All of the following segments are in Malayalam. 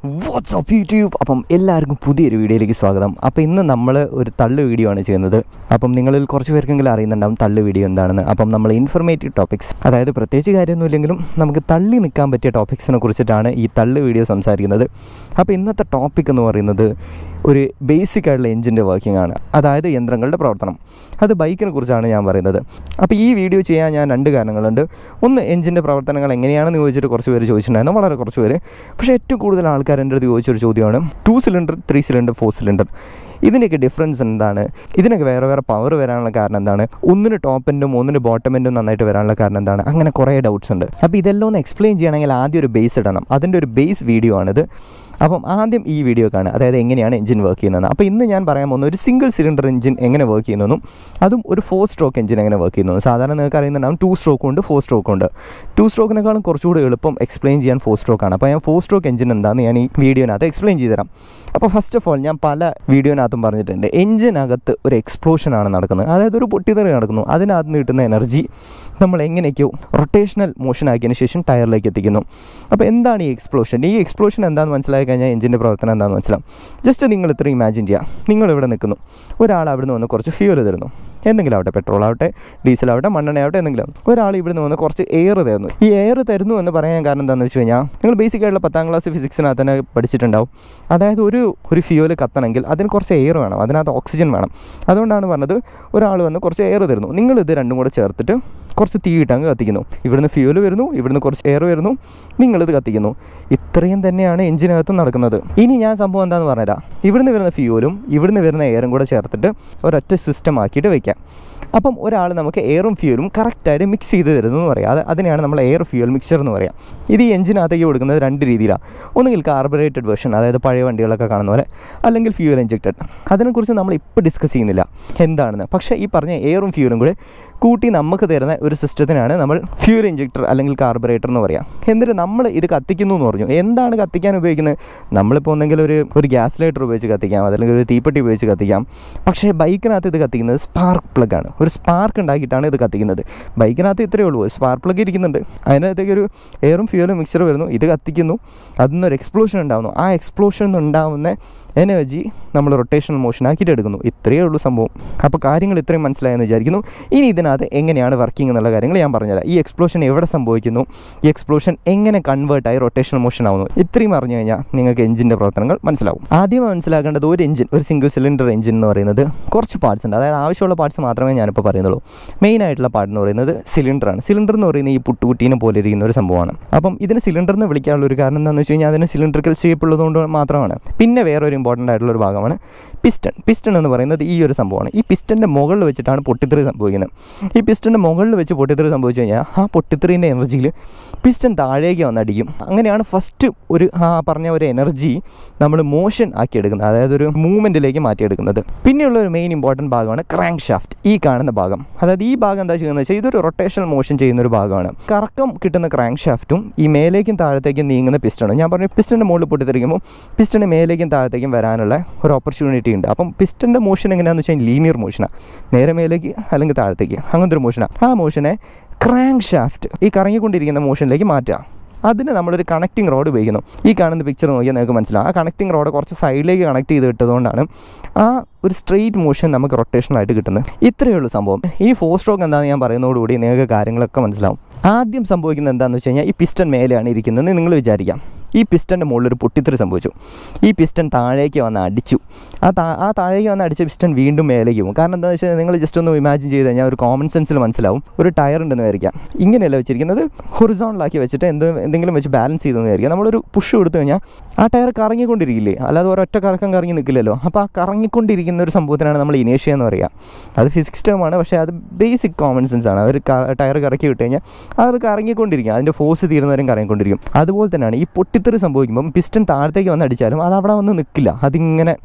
വാട്സ്ആപ്പ് യൂട്യൂബ് അപ്പം എല്ലാവർക്കും പുതിയൊരു വീഡിയോയിലേക്ക് സ്വാഗതം അപ്പോൾ ഇന്ന് നമ്മൾ ഒരു തള്ളു വീഡിയോ ആണ് ചെയ്യുന്നത് അപ്പം നിങ്ങളിൽ കുറച്ച് പേർക്കെങ്കിലും അറിയുന്നുണ്ടാവും തള്ളു വീഡിയോ എന്താണെന്ന് അപ്പം നമ്മൾ ഇൻഫർമേറ്റീവ് ടോപ്പിക്സ് അതായത് പ്രത്യേകിച്ച് കാര്യമൊന്നുമില്ലെങ്കിലും നമുക്ക് തള്ളി നിൽക്കാൻ പറ്റിയ ടോപ്പിക്സിനെ കുറിച്ചിട്ടാണ് ഈ തള്ളു വീഡിയോ സംസാരിക്കുന്നത് അപ്പോൾ ഇന്നത്തെ ടോപ്പിക് എന്ന് പറയുന്നത് ഒരു ബേസിക് ആയിട്ടുള്ള എഞ്ചിൻ്റെ വർക്കിംഗ് ആണ് അതായത് യന്ത്രങ്ങളുടെ പ്രവർത്തനം അത് ബൈക്കിനെ കുറിച്ചാണ് ഞാൻ പറയുന്നത് അപ്പോൾ ഈ വീഡിയോ ചെയ്യാൻ ഞാൻ രണ്ട് കാരണങ്ങളുണ്ട് ഒന്ന് എഞ്ചിൻ്റെ പ്രവർത്തനങ്ങൾ എങ്ങനെയാണെന്ന് ചോദിച്ചിട്ട് കുറച്ച് പേര് ചോദിച്ചിട്ടുണ്ടായിരുന്നു വളരെ കുറച്ച് പേര് പക്ഷേ ഏറ്റവും കൂടുതൽ ആൾക്കാർ എൻ്റെ അടുത്ത് ചോദിച്ചൊരു ചോദ്യമാണ് two cylinder three cylinder four cylinder ഇതിൻ്റെയൊക്കെ ഡിഫറൻസ് എന്താണ് ഇതിനൊക്കെ വേറെ വേറെ പവർ വരാനുള്ള കാരണം എന്താണ് ഒന്നിന് ടോപ്പ് എൻഡും ഒന്നിന് ബോട്ടം എൻഡും നന്നായിട്ട് വരാനുള്ള കാരണം എന്താണ് അങ്ങനെ കുറേ ഡൗട്ട്സ് ഉണ്ട് അപ്പോൾ ഇതെല്ലാം ഒന്ന് എക്സ്പ്ലെയിൻ ചെയ്യണമെങ്കിൽ ആദ്യം ഒരു ബേസ് ഇടണം അതിൻ്റെ ഒരു ബേസ് വീഡിയോ ആണിത് അപ്പം ആദ്യം ഈ വീഡിയോ കാണുക അതായത് എങ്ങനെയാണ് എഞ്ചിൻ വർക്ക് ചെയ്യുന്നത് അപ്പോൾ ഇന്ന് ഞാൻ പറയാൻ പോകുന്ന ഒരു സിംഗിൾ സിലിണ്ടർ എഞ്ചിൻ എങ്ങനെ വർക്ക് ചെയ്യുന്നതും അതും ഒരു ഫോർ സ്ട്രോക്ക് എഞ്ചിൻ എങ്ങനെ വർക്ക് ചെയ്യുന്നു സാധാരണ നിങ്ങൾക്ക് അറിയുന്നുണ്ടാവും ടു സ്ട്രോക്കും ഉണ്ട് ഫോർ സ്ട്രോക്കും ഉണ്ട് ടു സ്ട്രോക്കിനേക്കാളും കുറച്ചുകൂടി എളുപ്പം എക്സ്പ്ലെയിൻ ചെയ്യാൻ ഫോർ സ്ട്രോക്ക് ആണ് അപ്പോൾ ഞാൻ ഫോർ സ്ട്രോക്ക് എഞ്ചിൻ എന്താണെന്ന് ഞാൻ ഈ വീഡിയോനകത്ത് എക്സ്പ്ലെയിൻ ചെയ്തു തരാം അപ്പോൾ ഫസ്റ്റ് ഓഫ് ഓൾ ഞാൻ പല വീഡിയോനകത്തും പറഞ്ഞിട്ടുണ്ട് എഞ്ചിനകത്ത് ഒരു എക്സ്പ്ലോഷനാണ് നടക്കുന്നത് അതായത് ഒരു പൊട്ടിത്തെറി നടക്കുന്നു അതിനകത്ത് നിന്ന് കിട്ടുന്ന എനർജി നമ്മൾ എങ്ങനെയൊക്കെയോ റൊട്ടേഷണൽ മോഷൻ ആക്കിയതിന് ശേഷം ടയറിലേക്ക് എത്തിക്കുന്നു അപ്പോൾ എന്താണ് ഈ എക്സ്പ്ലോഷൻ ഈ എക്സ്പ്ലോഷൻ എന്താണെന്ന് മനസ്സിലാക്കി കഴിഞ്ഞാൽ എഞ്ചിൻ്റെ പ്രവർത്തനം എന്താണെന്ന് മനസ്സിലാവും ജസ്റ്റ് നിങ്ങൾ ഇത്ര ഇമാജിൻ ചെയ്യുക നിങ്ങൾ ഇവിടെ നിൽക്കുന്നു ഒരാൾ അവിടെ നിന്ന് വന്ന് കുറച്ച് ഫ്യൂൽ തരുന്നു എന്തെങ്കിലും ആവട്ടെ പെട്രോൾ ആവട്ടെ ഡീസൽ ആവട്ടെ മണ്ണെണ്ണ ആവട്ടെ എന്തെങ്കിലും ഒരാൾ ഇവിടെ നിന്ന് വന്ന് കുറച്ച് എയർ തരുന്നു ഈ എയർ തരുന്നു എന്ന് പറയാൻ കാരണം എന്താണെന്ന് വെച്ച് കഴിഞ്ഞാൽ നിങ്ങൾ ബേസിക് ആയിട്ടുള്ള പത്താം ക്ലാസ് ഫിസിക്സിനകത്ത് തന്നെ പഠിച്ചിട്ടുണ്ടാവും അതായത് ഒരു ഒരു ഫ്യൂല് കത്തണമെങ്കിൽ അതിന് കുറച്ച് എയർ വേണം അതിനകത്ത് ഓക്സിജൻ വേണം അതുകൊണ്ടാണ് പറഞ്ഞത് ഒരാൾ വന്ന് കുറച്ച് എയർ തരുന്നു നിങ്ങൾ ഇത് രണ്ടും കൂടെ ചേർത്തിട്ട് കുറച്ച് തീ ഇട്ടങ്ങ് കത്തിക്കുന്നു ഇവിടുന്ന് ഫ്യൂല് വരുന്നു ഇവിടുന്ന് കുറച്ച് എയർ വരുന്നു നിങ്ങളിത് കത്തിക്കുന്നു ഇത്രയും തന്നെയാണ് എഞ്ചിനകത്ത് നടക്കുന്നത് ഇനി ഞാൻ സംഭവം എന്താണെന്ന് പറഞ്ഞുതരാം ഇവിടുന്ന് വരുന്ന ഫ്യൂലും ഇവിടുന്ന് വരുന്ന എയറും കൂടെ ചേർത്തിട്ട് ഒരൊറ്റ സിസ്റ്റം ആക്കിയിട്ട് വെക്കാം അപ്പം ഒരാൾ നമുക്ക് എയറും ഫ്യൂലും കറക്റ്റായിട്ട് മിക്സ് ചെയ്ത് തരുന്നു എന്ന് പറയാം അത് അതിനെയാണ് നമ്മൾ എയർ ഫ്യൂൽ മിക്സർ എന്ന് പറയാം ഇത് ഈ എഞ്ചിനകത്തേക്ക് കൊടുക്കുന്നത് രണ്ട് രീതിയിലാണ് ഒന്നുകിൽ കാർബറേറ്റഡ് വെർഷൻ അതായത് പഴയ വണ്ടികളൊക്കെ കാണുന്ന പോലെ അല്ലെങ്കിൽ ഫ്യൂൽ ഇഞ്ചക്റ്റഡ് അതിനെക്കുറിച്ച് നമ്മൾ ഇപ്പോൾ ഡിസ്കസ് ചെയ്യുന്നില്ല എന്താണെന്ന് പക്ഷേ ഈ പറഞ്ഞ എയറും ഫ്യൂലും കൂടെ കൂട്ടി നമുക്ക് തരുന്ന ഒരു സിസ്റ്റത്തിനാണ് നമ്മൾ ഫ്യൂൽ ഇഞ്ചക്ടർ അല്ലെങ്കിൽ കാർബറേറ്റർ എന്ന് പറയാം എന്നിട്ട് നമ്മൾ ഇത് കത്തിക്കുന്നു എന്ന് പറഞ്ഞു എന്താണ് കത്തിക്കാൻ ഉപയോഗിക്കുന്നത് നമ്മളിപ്പോൾ ഒന്നെങ്കിൽ ഒരു ഒരു ഗ്യാസ് ലൈറ്റർ ഉപയോഗിച്ച് കത്തിക്കാം അല്ലെങ്കിൽ ഒരു തീപ്പെട്ടി ഉപയോഗിച്ച് കത്തിക്കാം പക്ഷേ ബൈക്കിനകത്ത് ഇത് കത്തിക്കുന്നത് സ്പാർക്ക് പ്ലഗ് ആണ് ഒരു സ്പാർക്ക് ഉണ്ടാക്കിയിട്ടാണ് ഇത് കത്തിക്കുന്നത് ബൈക്കിനകത്ത് ഇത്രയേ ഉള്ളൂ ഒരു സ്പാർക്ക് പ്ലഗ് ഇരിക്കുന്നുണ്ട് അതിനകത്തേക്ക് ഒരു എയറും ഫ്യൂലും മിക്സർ വരുന്നു ഇത് കത്തിക്കുന്നു അതിൽ നിന്നൊരു എക്സ്പ്ലോഷൻ ഉണ്ടാകുന്നു ആ എക്സ്പ്ലോഷൻ ഉണ്ടാകുന്ന എനർജി നമ്മൾ റൊട്ടേഷണൽ മോഷൻ ആക്കിയിട്ട് എടുക്കുന്നു ഇത്രയേ ഉള്ളൂ സംഭവം അപ്പോൾ കാര്യങ്ങൾ ഇത്രയും മനസ്സിലായെന്ന് വിചാരിക്കുന്നു ഇനി ഇതിനകത്ത് എങ്ങനെയാണ് വർക്കിംഗ് എന്നുള്ള കാര്യങ്ങൾ ഞാൻ പറഞ്ഞുതരാം ഈ എക്സ്പ്ലോഷൻ എവിടെ സംഭവിക്കുന്നു ഈ എക്സ്പ്ലോഷൻ എങ്ങനെ കൺവേർട്ടായി റൊട്ടേഷണൽ മോഷൻ ആവുന്നു ഇത്രയും അറിഞ്ഞു കഴിഞ്ഞാൽ നിങ്ങൾക്ക് എഞ്ചിൻ്റെ പ്രവർത്തനങ്ങൾ മനസ്സിലാവും ആദ്യം മനസ്സിലാക്കേണ്ടത് ഒരു എഞ്ചിൻ ഒരു സിംഗിൾ സിലിണ്ടർ എഞ്ചിൻ എന്ന് പറയുന്നത് കുറച്ച് പാർട്സ് ഉണ്ട് അതായത് ആവശ്യമുള്ള പാർട്സ് മാത്രമേ ഞാനിപ്പോൾ പറയുന്നുള്ളൂ മെയിൻ ആയിട്ടുള്ള പാർട്ട് എന്ന് പറയുന്നത് സിലിണ്ടറാണ് സിലിണ്ടർ എന്ന് പറയുന്നത് ഈ പുട്ടുകുട്ടീനെ പോലെ ഇരിക്കുന്ന ഒരു സംഭവമാണ് അപ്പം ഇതിന് സിലിണ്ടർ എന്ന് വിളിക്കാനുള്ള ഒരു കാരണം എന്താണെന്ന് വെച്ച് കഴിഞ്ഞാൽ അതിന് സിലിണ്ടറിക്കൽ ഷേപ്പ് ഉള്ളതുകൊണ്ട് മാത്രമാണ് പിന്നെ വേറൊരു ഇമ്പോർട്ടൻ്റ് ആയിട്ടുള്ള ഒരു ഭാഗമാണ് പിസ്റ്റൺ പിസ്റ്റൺ എന്ന് പറയുന്നത് ഈ ഒരു സംഭവമാണ് ഈ പിസ്റ്റൻ്റെ മുകളിൽ വെച്ചിട്ടാണ് പൊട്ടിത്തെറി സംഭവിക്കുന്നത് ഈ പിസ്റ്റൻ്റെ മുകളിൽ വെച്ച് പൊട്ടിത്തെറി സംഭവിച്ചു കഴിഞ്ഞാൽ ആ പൊട്ടിത്തെറിൻ്റെ എനർജിയിൽ പിസ്റ്റൺ താഴേക്ക് വന്നടിക്കും അങ്ങനെയാണ് ഫസ്റ്റ് ഒരു ആ പറഞ്ഞ ഒരു എനർജി നമ്മൾ മോഷൻ ആക്കിയെടുക്കുന്നത് അതായത് ഒരു മൂവ്മെൻറ്റിലേക്ക് മാറ്റിയെടുക്കുന്നത് പിന്നെയുള്ള ഒരു മെയിൻ ഇമ്പോർട്ടൻറ്റ് ഭാഗമാണ് ക്രാങ്ക് ഷാഫ്റ്റ് ഈ കാണുന്ന ഭാഗം അതായത് ഈ ഭാഗം എന്താ ചെയ്യുന്നത് വെച്ചാൽ ഇതൊരു റൊട്ടേഷണൽ മോഷൻ ചെയ്യുന്ന ഒരു ഭാഗമാണ് കറക്കം കിട്ടുന്ന ക്രാങ്ക് ഷാഫ്റ്റും ഈ മേലേക്കും താഴത്തേക്കും നീങ്ങുന്ന പിസ്റ്റണും ഞാൻ പറഞ്ഞു പിസ്റ്റൻ്റെ മുകളിൽ പൊട്ടിത്തെറിക്കുമ്പോൾ പിസ്റ്റന് മേലേക്കും താഴത്തേക്കും വരാനുള്ള ഒരു ഓപ്പർച്യൂണിറ്റി ഉണ്ട് അപ്പം പിസ്റ്റൻ്റെ മോഷൻ എങ്ങനെയാണെന്ന് വെച്ചാൽ ലീനിയർ മോഷനാണ് നേരെ മേലേക്ക് അല്ലെങ്കിൽ താഴത്തേക്ക് അങ്ങനത്തെ ഒരു മോഷനാണ് ആ മോഷനെ ക്രാങ്ക് ഷാഫ്റ്റ് ഈ കറങ്ങിക്കൊണ്ടിരിക്കുന്ന മോഷനിലേക്ക് മാറ്റുക അതിന് നമ്മളൊരു കണക്റ്റിംഗ് റോഡ് ഉപയോഗിക്കുന്നു ഈ കാണുന്ന പിക്ചർ നോക്കിയാൽ നിങ്ങൾക്ക് മനസ്സിലാവും ആ കണക്റ്റിംഗ് റോഡ് കുറച്ച് സൈഡിലേക്ക് കണക്ട് ചെയ്ത് ഇട്ടതുകൊണ്ടാണ് ആ ഒരു സ്ട്രെയിറ്റ് മോഷൻ നമുക്ക് റൊട്ടേഷണലായിട്ട് കിട്ടുന്നത് ഇത്രയേ ഉള്ളൂ സംഭവം ഈ ഫോർ സ്ട്രോക്ക് എന്താണെന്ന് ഞാൻ പറയുന്നതോടുകൂടി നിങ്ങൾക്ക് കാര്യങ്ങളൊക്കെ മനസ്സിലാവും ആദ്യം സംഭവിക്കുന്നത് എന്താണെന്ന് വെച്ച് കഴിഞ്ഞാൽ ഈ പിസ്റ്റൺ മേലെയാണ് ഇരിക്കുന്നതെന്ന് നിങ്ങൾ വിചാരിക്കാം ഈ പിസ്റ്റൻ്റെ മുകളിൽ ഒരു പൊട്ടിത്തെറി സംഭവിച്ചു ഈ പിസ്റ്റൺ താഴേക്ക് വന്ന് അടിച്ചു ആ താ ആ താഴേക്ക് വന്ന് അടിച്ച പിസ്റ്റൺ വീണ്ടും മേലേക്ക് പോകും കാരണം എന്താണെന്ന് വെച്ചാൽ നിങ്ങൾ ജസ്റ്റ് ഒന്ന് ഇമാജിൻ ചെയ്ത് കഴിഞ്ഞാൽ ഒരു കോമൺ സെൻസിൽ മനസ്സിലാവും ഒരു ടയർ ഉണ്ടെന്ന് വിചാരിക്കാം ഇങ്ങനെയല്ല വെച്ചിരിക്കുന്നത് ഹൊറിസോണിലാക്കി വെച്ചിട്ട് എന്തോ എന്തെങ്കിലും വെച്ച് ബാലൻസ് ചെയ്തെന്ന് വിചാരിക്കാം നമ്മളൊരു പുഷ് കൊടുത്തു കഴിഞ്ഞാൽ ആ ടയർ കറങ്ങിക്കൊണ്ടിരിക്കില്ലേ അല്ലാതെ ഒരൊറ്റ കറക്കം കറങ്ങി നിൽക്കില്ലല്ലോ അപ്പോൾ ആ കറങ്ങിക്കൊണ്ടിരിക്കുന്ന ഒരു സംഭവത്തിനാണ് നമ്മൾ ഇനേഷ്യ എന്ന് പറയുക അത് ഫിസിക്സ് ടേമാണ് പക്ഷേ അത് ബേസിക് കോമൺ സെൻസ് ആണ് ഒരു ടയർ കറക്കി വിട്ട് കഴിഞ്ഞാൽ അത് കറങ്ങിക്കൊണ്ടിരിക്കും അതിൻ്റെ ഫോഴ്സ് തീരുന്നവരും കറങ്ങിക്കൊണ്ടിരിക്കും അതുപോലെ തന്നെയാണ് ഈ പൊട്ടിത്തെറി സംഭവിക്കുമ്പം പിസ്റ്റൺ താഴത്തേക്ക് വന്ന് അടിച്ചാലും അത് അവിടെ വന്ന് നിൽക്കില്ല അതിങ്ങനെ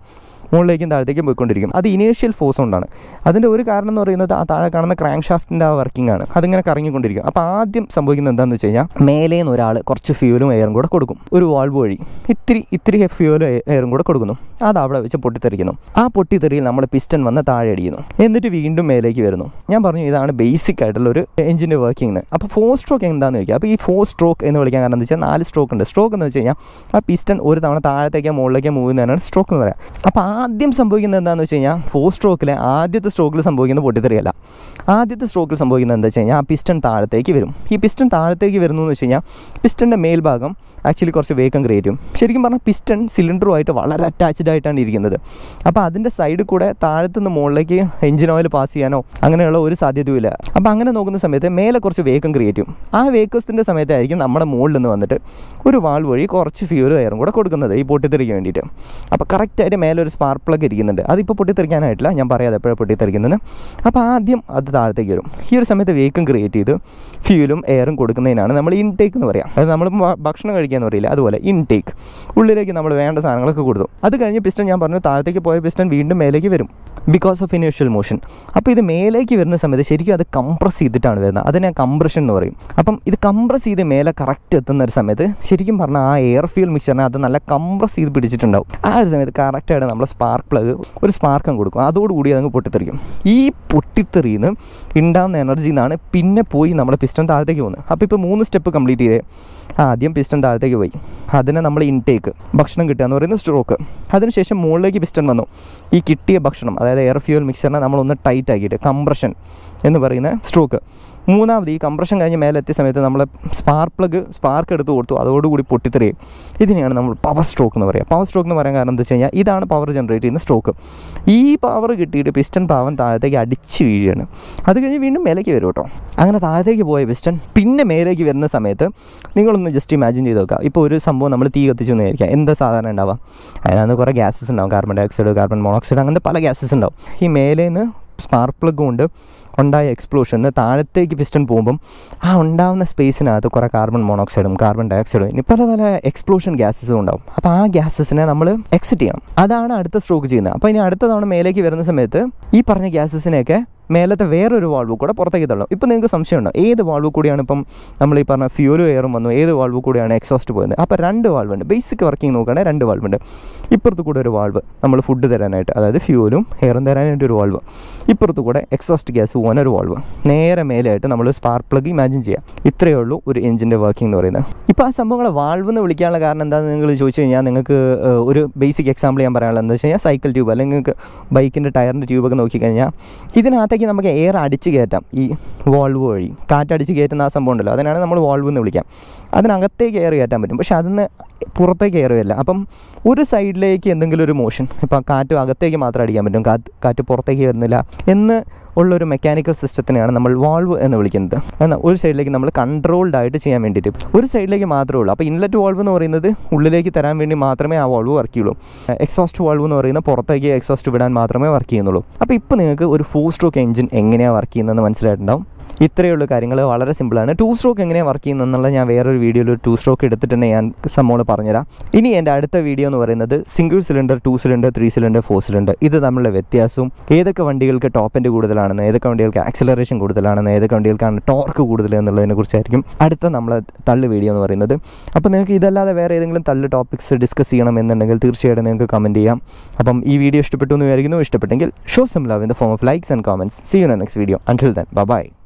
മുകളിലേക്കും താഴത്തേക്കും പോയിക്കൊണ്ടിരിക്കും അത് ഇനീഷ്യൽ ഫോഴ്സ് കൊണ്ടാണ് അതിൻ്റെ ഒരു കാരണം എന്ന് പറയുന്നത് ആ താഴെ കാണുന്ന ക്രാങ്ക് ഷാഫ്റ്റിൻ്റെ ആ വർക്കിംഗ് ആണ് അതിങ്ങനെ കറങ്ങിക്കൊണ്ടിരിക്കും അപ്പോൾ ആദ്യം സംഭവിക്കുന്നത് എന്താണെന്ന് വെച്ച് കഴിഞ്ഞാൽ മേലെ നിന്ന് ഒരാൾ കുറച്ച് ഫ്യൂലും എയറും കൂടെ കൊടുക്കും ഒരു വാൾവ് വഴി ഇത്തിരി ഇത്തിരി ഫ്യൂലും എയറും കൂടെ കൊടുക്കുന്നു അത് അവിടെ വെച്ച് പൊട്ടിത്തെറിക്കുന്നു ആ പൊട്ടിത്തെറിയിൽ നമ്മൾ പിസ്റ്റൺ വന്ന് താഴെ അടിക്കുന്നു എന്നിട്ട് വീണ്ടും മേലേക്ക് വരുന്നു ഞാൻ പറഞ്ഞു ഇതാണ് ബേസിക് ആയിട്ടുള്ള ഒരു എഞ്ചിൻ്റെ വർക്കിംഗ് അപ്പോൾ ഫോർ സ്ട്രോക്ക് എന്താണെന്ന് ചോദിക്കുക അപ്പോൾ ഈ ഫോർ സ്ട്രോക്ക് എന്ന് വിളിക്കാൻ കാരണം എന്താ വെച്ചാൽ നാല് സ്ട്രോക്ക് ഉണ്ട് സ്ട്രോക്ക് എന്ന് വെച്ച് കഴിഞ്ഞാൽ ആ പിസ്റ്റൺ ഒരു തവണ താഴത്തേക്കോ മുകളിലേക്കോ മൂവ് ചെയ്യുന്നതാണ് സ്ട്രോക്ക് എന്ന് പറയാം അപ്പോൾ ആദ്യം സംഭവിക്കുന്നത് എന്താണെന്ന് വെച്ച് കഴിഞ്ഞാൽ ഫോർ സ്ട്രോക്കിലെ ആദ്യത്തെ സ്ട്രോക്കിൽ സംഭവിക്കുന്നത് പൊട്ടിത്തെറിയല്ല ആദ്യത്തെ സ്ട്രോക്കിൽ സംഭവിക്കുന്നത് എന്താ വെച്ച് കഴിഞ്ഞാൽ ആ പിസ്റ്റൺ താഴത്തേക്ക് വരും ഈ പിസ്റ്റൺ താഴത്തേക്ക് വരുന്നു എന്ന് വെച്ച് കഴിഞ്ഞാൽ പിസ്റ്റൻ്റെ മേൽഭാഗം ആക്ച്വലി കുറച്ച് വേഗം ക്രിയേറ്റ് ചെയ്യും ശരിക്കും പറഞ്ഞാൽ പിസ്റ്റൺ സിലിണ്ടറുമായിട്ട് വളരെ അറ്റാച്ച്ഡ് ആയിട്ടാണ് ഇരിക്കുന്നത് അപ്പോൾ അതിൻ്റെ സൈഡിൽ കൂടെ താഴത്തുനിന്ന് മുകളിലേക്ക് എഞ്ചിൻ ഓയിൽ പാസ് ചെയ്യാനോ അങ്ങനെയുള്ള ഒരു സാധ്യതയുമില്ല അപ്പോൾ അങ്ങനെ നോക്കുന്ന സമയത്ത് മേലെ കുറച്ച് വേഗം ക്രിയേറ്റ് ചെയ്യും ആ വേക്കത്തിൻ്റെ സമയത്തായിരിക്കും നമ്മുടെ മുകളിൽ നിന്ന് വന്നിട്ട് ഒരു വാൾ വഴി കുറച്ച് ഫ്യൂലും എയറും കൂടെ കൊടുക്കുന്നത് ഈ പൊട്ടിത്തെറിക്കാൻ വേണ്ടിയിട്ട് അപ്പോൾ കറക്റ്റായിട്ട് മേലെ ഒരു സ്പാർക്ക് പ്ലഗ് ഇരിക്കുന്നുണ്ട് അതിപ്പോൾ പൊട്ടിത്തെറിക്കാനായിട്ടില്ല ഞാൻ പറയാതെ എപ്പോഴാണ് പൊട്ടിത്തെറിക്കുന്നത് അപ്പോൾ ആദ്യം അത് താഴത്തേക്ക് വരും ഈ ഒരു സമയത്ത് വേക്കം ക്രിയേറ്റ് ചെയ്ത് ഫ്യൂലും എയറും കൊടുക്കുന്നതിനാണ് നമ്മൾ ഇൻടേക്ക് എന്ന് പറയാം അത് നമ്മൾ ഭക്ഷണം കഴിക്കാന്ന് പറയില്ല അതുപോലെ ഇൻടേക്ക് ഉള്ളിലേക്ക് നമ്മൾ വേണ്ട സാധനങ്ങളൊക്കെ കൊടുത്തു അത് കഴിഞ്ഞ് പിസ്റ്റൺ ഞാൻ പറഞ്ഞു താഴത്തേക്ക് പോയ പിസ്റ്റൺ വീണ്ടും മേലേക്ക് വരും ബിക്കോസ് ഓഫ് ഇനീഷ്യൽ മോഷൻ അപ്പോൾ ഇത് മേലേക്ക് വരുന്ന സമയത്ത് ശരിക്കും അത് കംപ്രസ് ചെയ്തിട്ടാണ് വരുന്നത് അതിനെ കംപ്രഷൻ എന്ന് പറയും അപ്പം ഇത് കംപ്രസ് ചെയ്ത് മേലെ കറക്റ്റ് എത്തുന്ന ഒരു സമയത്ത് ശരിക്കും പറഞ്ഞാൽ ആ എയർ ഫ്യൂൽ മിക്സറിനെ അത് നല്ല കംപ്രസ് ചെയ്ത് പിടിച്ചിട്ടുണ്ടാവും ആ ഒരു സമയത്ത് കറക്റ്റായിട്ട് നമ്മൾ സ്പാർക്ക് പ്ലഗ് ഒരു സ്പാർക്കം കൊടുക്കും അതോടുകൂടി അതങ്ങ് പൊട്ടിത്തെറിക്കും ഈ പൊട്ടിത്തെറിയിൽ നിന്ന് ഉണ്ടാകുന്ന എനർജിയിൽ നിന്നാണ് പിന്നെ പോയി നമ്മുടെ പിസ്റ്റൺ താഴത്തേക്ക് പോകുന്നത് അപ്പോൾ ഇപ്പോൾ മൂന്ന് സ്റ്റെപ്പ് കംപ്ലീറ്റ് ചെയ്തേ ആദ്യം പിസ്റ്റൺ താഴത്തേക്ക് പോയി അതിനെ നമ്മൾ ഇൻടേക്ക് ഭക്ഷണം കിട്ടുക എന്ന് പറയുന്നത് സ്ട്രോക്ക് അതിനുശേഷം മുകളിലേക്ക് പിസ്റ്റൺ വന്നു ഈ കിട്ടിയ ഭക്ഷണം അതായത് എയർ ഫ്യൂൽ മിക്സറിനെ നമ്മളൊന്ന് ടൈറ്റ് ആക്കിയിട്ട് കംപ്രഷൻ എന്ന് പറയുന്ന സ്ട്രോക്ക് മൂന്നാമത് ഈ കംപ്രഷൻ കഴിഞ്ഞ് മേലെ എത്തിയ സമയത്ത് നമ്മൾ സ്പാർക്ക് പ്ലഗ് സ്പാർക്ക് എടുത്ത് കൊടുത്തു അതോടുകൂടി പൊട്ടിത്തെറിയും ഇതിനെയാണ് നമ്മൾ പവർ സ്ട്രോക്ക് എന്ന് പറയുക പവർ സ്ട്രോക്ക് എന്ന് പറയാൻ കാരണം എന്താ വെച്ച് കഴിഞ്ഞാൽ ഇതാണ് പവർ ജനറേറ്റ് ചെയ്യുന്ന സ്ട്രോക്ക് ഈ പവർ കിട്ടിയിട്ട് പിസ്റ്റൺ പാവം താഴത്തേക്ക് അടിച്ച് വീഴുകയാണ് അത് കഴിഞ്ഞ് വീണ്ടും മേലേക്ക് വരും കേട്ടോ അങ്ങനെ താഴത്തേക്ക് പോയ പിസ്റ്റൺ പിന്നെ മേലേക്ക് വരുന്ന സമയത്ത് നിങ്ങളൊന്ന് ജസ്റ്റ് ഇമാജിൻ ചെയ്ത് നോക്കുക ഇപ്പോൾ ഒരു സംഭവം നമ്മൾ തീ കത്തിച്ചു എന്ന് വിചാരിക്കുക എന്താ സാധാരണ ഉണ്ടാവുക അതിനകത്ത് കുറേ ഗ്യാസസ് ഉണ്ടാവും carbon dioxide carbon monoxide അങ്ങനത്തെ പല ഗ്യാസസ് ഉണ്ടാവും ഈ മേലേന്ന് സ്പാർക്ക് പ്ലഗ് കൊണ്ട് ഉണ്ടായ എക്സ്പ്ലോഷന് താഴത്തേക്ക് പിസ്റ്റൺ പോകുമ്പം ആ ഉണ്ടാകുന്ന സ്പേസിനകത്ത് കുറേ കാർബൺ മോണോക്സൈഡും കാർബൺ ഡൈ ഓക്സൈഡും ഇനി പല പല എക്സ്പ്ലോഷൻ ഗ്യാസസും ഉണ്ടാവും അപ്പോൾ ആ ഗ്യാസസിനെ നമ്മൾ എക്സിറ്റ് ചെയ്യണം അതാണ് അടുത്ത സ്ട്രോക്ക് ചെയ്യുന്നത് അപ്പോൾ ഇനി അടുത്ത തവണ മേലേക്ക് വരുന്ന സമയത്ത് ഈ പറഞ്ഞ ഗ്യാസസിനെയൊക്കെ മേലത്തെ വേറൊരു വാൾവ് കൂടെ പുറത്തേക്ക് തള്ളും ഇപ്പോൾ നിങ്ങൾക്ക് സംശയമുണ്ടോ ഏത് വാൾവ് കൂടിയാണ് ഇപ്പം നമ്മൾ ഈ പറഞ്ഞ ഫ്യൂലും എയറും വന്നു ഏത് വാൾവ് കൂടിയാണ് എക്സോസ്റ്റ് പോയത് അപ്പോൾ രണ്ട് വാൾവ് ഉണ്ട് ബേസിക് വർക്കിംഗ് നോക്കുകയാണെങ്കിൽ രണ്ട് വാൾവ് ഉണ്ട് ഇപ്പുറത്ത് കൂടെ ഒരു വാൾവ് നമ്മൾ ഫുഡ് തരാനായിട്ട് അതായത് ഫ്യൂലും എയറും തരാനായിട്ട് ഒരു വാൾവ് ഇപ്പുറത്ത് കൂടെ എക്സോസ്റ്റ് ഗ്യാസ് പോകാൻ ഒരു വാൾവ് നേരെ മേലെയായിട്ട് നമ്മൾ സ്പാർക്ക് പ്ലഗ് ഇമാജിൻ ചെയ്യാം ഇത്രയേ ഉള്ളൂ ഒരു എഞ്ചിൻ്റെ വർക്കിംഗ് എന്ന് പറയുന്നത് ഇപ്പോൾ ആ സംഭവങ്ങളെ വാൾവ് എന്ന് വിളിക്കാനുള്ള കാരണം എന്താണെന്ന് നിങ്ങൾ ചോദിച്ചു കഴിഞ്ഞാൽ നിങ്ങൾക്ക് ഏഹ്, ഒരു ബേസിക് എക്സാമ്പിൾ ഞാൻ പറയാനുള്ളത് എന്താ വെച്ച് കഴിഞ്ഞാൽ സൈക്കിൾ ട്യൂബ് അല്ലെങ്കിൽ നിങ്ങൾക്ക് ബൈക്കിൻ്റെ ടയറിൻ്റെ ട്യൂബൊക്കെ നോക്കിക്കഴിഞ്ഞാൽ ഇതിനകത്തേക്ക് നമുക്ക് എയർ അടിച്ച് കയറ്റാം ഈ വാൾവ് വഴി കാറ്റടിച്ച് കയറ്റുന്ന ആ സംഭവം ഉണ്ടല്ലോ അതിനാണ് നമ്മൾ വാൾവ് എന്ന് വിളിക്കാം അതിനകത്തേക്ക് എയർ കയറ്റാൻ പറ്റും പക്ഷേ അതിന് പുറത്തേക്ക് എയർ വരില്ല അപ്പം ഒരു സൈഡിലേക്ക് എന്തെങ്കിലും ഒരു മോഷൻ ഇപ്പം കാറ്റ് അകത്തേക്ക് മാത്രം അടിക്കാൻ പറ്റും കാറ്റ് കാറ്റ് പുറത്തേക്ക് വരുന്നില്ല എന്ന് ഉള്ളൊരു മെക്കാനിക്കൽ സിസ്റ്റത്തിനെയാണ് നമ്മൾ വാൾവ് എന്ന് വിളിക്കുന്നത് എന്നാൽ ഒരു സൈഡിലേക്ക് നമ്മൾ കൺട്രോൾഡ് ആയിട്ട് ചെയ്യാൻ വേണ്ടിയിട്ട് ഒരു സൈഡിലേക്ക് മാത്രമേ ഉള്ളൂ അപ്പോൾ ഇൻലെറ്റ് വാൾവ് എന്ന് പറയുന്നത് ഉള്ളിലേക്ക് തരാൻ വേണ്ടി മാത്രമേ ആ വാൾവ് വർക്ക് ചെയ്യുള്ളൂ എക്സോസ്റ്റ് വാൾവ് എന്ന് പറയുന്നത് പുറത്തേക്ക് എക്സോസ്റ്റ് വിടാൻ മാത്രമേ വർക്ക് ചെയ്യുന്നുള്ളൂ അപ്പോൾ ഇപ്പോൾ നിങ്ങൾക്ക് ഒരു ഫോർ സ്ട്രോക്ക് എഞ്ചിൻ എങ്ങനെയാണ് വർക്ക് ചെയ്യുന്നതെന്ന് മനസ്സിലായിട്ടുണ്ടാവും ഇത്രയുള്ള കാര്യങ്ങൾ വളരെ സിമ്പിളാണ് ടു സ്ട്രോക്ക് എങ്ങനെ വർക്ക് ചെയ്യുന്നതെന്നുള്ള ഞാൻ വേറൊരു വീഡിയോയിൽ ഒരു ടു സ്ട്രോക്ക് എടുത്തിട്ട് തന്നെ ഞാൻ സംഭവം പറഞ്ഞുതരാം ഇനി എൻ്റെ അടുത്ത വീഡിയോ എന്ന് പറയുന്നത് single cylinder two cylinder three cylinder four cylinder ഇത് തമ്മിലുള്ള വ്യത്യാസവും ഏതൊക്കെ വണ്ടികൾക്ക് ടോപ്പ് എൻഡ് കൂടുതലാണെന്ന് ഏതൊക്കെ വണ്ടികൾക്ക് ആക്സലറേഷൻ കൂടുതലാണെന്ന് ഏതൊക്കെ വണ്ടികൾക്കാണ് ടോർക്ക് കൂടുതൽ എന്നുള്ളതിനെ കുറിച്ചായിരിക്കും അടുത്ത നമ്മളെ തള്ളു വീഡിയോ എന്ന് പറയുന്നത് അപ്പോൾ നിങ്ങൾക്ക് ഇതല്ലാതെ വേറെ ഏതെങ്കിലും തള്ളു ടോപ്പിക്സ് ഡിസ്കസ് ചെയ്യണം എന്നുണ്ടെങ്കിൽ തീർച്ചയായിട്ടും നിങ്ങൾക്ക് കമൻറ്റ് ചെയ്യാം അപ്പം ഈ വീഡിയോ ഇഷ്ടപ്പെട്ടു എന്ന് വിചാരിക്കുന്നു ഇഷ്ടപ്പെട്ടെങ്കിൽ show some love in the form of likes and comments see you next video until then by